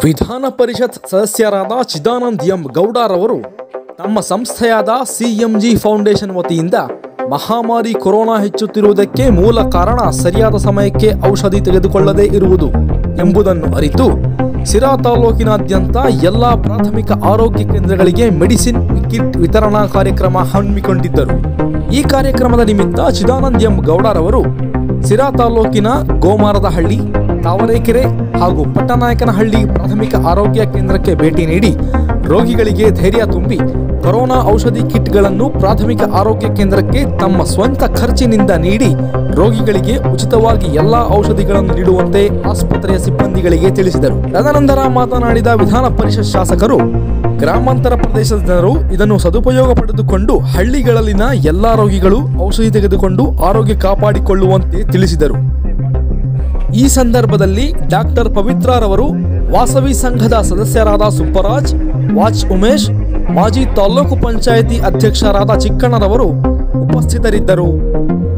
ವಿಧಾನ ಪರಿಷತ್ ಸದಸ್ಯರಾದ ಚಿದಾನಂದ್ ಎಂ ಗೌಡರವರು ತಮ್ಮ ಸಂಸ್ಥೆಯಾದ ಸಿಎಂಜಿ ಫೌಂಡೇಶನ್ ವತಿಯಿಂದ ಮಹಾಮಾರಿ ಕೊರೋನಾ ಹೆಚ್ಚುತ್ತಿರುವುದಕ್ಕೆ ಮೂಲ ಕಾರಣ ಸರಿಯಾದ ಸಮಯಕ್ಕೆ ಔಷಧಿ ತೆಗೆದುಕೊಳ್ಳದೇ ಇರುವುದು ಎಂಬುದನ್ನು ಅರಿತು ಸಿರಾ ತಾಲೂಕಿನಾದ್ಯಂತ ಎಲ್ಲ ಪ್ರಾಥಮಿಕ ಆರೋಗ್ಯ ಕೇಂದ್ರಗಳಿಗೆ ಮೆಡಿಸಿನ್ ಕಿಟ್ ವಿತರಣಾ ಕಾರ್ಯಕ್ರಮ ಹಮ್ಮಿಕೊಂಡಿದ್ದರು ಈ ಕಾರ್ಯಕ್ರಮದ ನಿಮಿತ್ತ ಚಿದಾನಂದ್ ಎಂ ಗೌಡರವರು ಸಿರಾ ತಾಲೂಕಿನ ಗೋಮಾರದಹಳ್ಳಿ ತಾವರೆಕೆರೆ ಹಾಗೂ ಪಟ್ಟನಾಯಕನಹಳ್ಳಿ ಪ್ರಾಥಮಿಕ ಆರೋಗ್ಯ ಕೇಂದ್ರಕ್ಕೆ ಭೇಟಿ ನೀಡಿ ರೋಗಿಗಳಿಗೆ ಧೈರ್ಯ ತುಂಬಿ ಕೊರೋನಾ ಔಷಧಿ ಕಿಟ್ಗಳನ್ನು ಪ್ರಾಥಮಿಕ ಆರೋಗ್ಯ ಕೇಂದ್ರಕ್ಕೆ ತಮ್ಮ ಸ್ವಂತ ಖರ್ಚಿನಿಂದ ನೀಡಿ ರೋಗಿಗಳಿಗೆ ಉಚಿತವಾಗಿ ಎಲ್ಲಾ ಔಷಧಿಗಳನ್ನು ನೀಡುವಂತೆ ಆಸ್ಪತ್ರೆಯ ಸಿಬ್ಬಂದಿಗಳಿಗೆ ತಿಳಿಸಿದರು ತದನಂತರ ಮಾತನಾಡಿದ ವಿಧಾನ ಪರಿಷತ್ ಶಾಸಕರು ಗ್ರಾಮಾಂತರ ಪ್ರದೇಶದ ಜನರು ಇದನ್ನು ಸದುಪಯೋಗ ಪಡೆದುಕೊಂಡು ಹಳ್ಳಿಗಳಲ್ಲಿನ ಎಲ್ಲಾ ರೋಗಿಗಳು ಔಷಧಿ ತೆಗೆದುಕೊಂಡು ಆರೋಗ್ಯ ಕಾಪಾಡಿಕೊಳ್ಳುವಂತೆ ತಿಳಿಸಿದರು ಈ ಸಂದರ್ಭದಲ್ಲಿ ಡಾಕ್ಟರ್ ಪವಿತ್ರರವರು ವಾಸವಿ ಸಂಘದ ಸದಸ್ಯರಾದ ಸುಬ್ಬರಾಜ್ ವಾಚ್ ಉಮೇಶ್ ಮಾಜಿ ತಾಲೂಕು ಪಂಚಾಯಿತಿ ಅಧ್ಯಕ್ಷರಾದ ಚಿಕ್ಕಣ್ಣರವರು ಉಪಸ್ಥಿತರಿದ್ದರು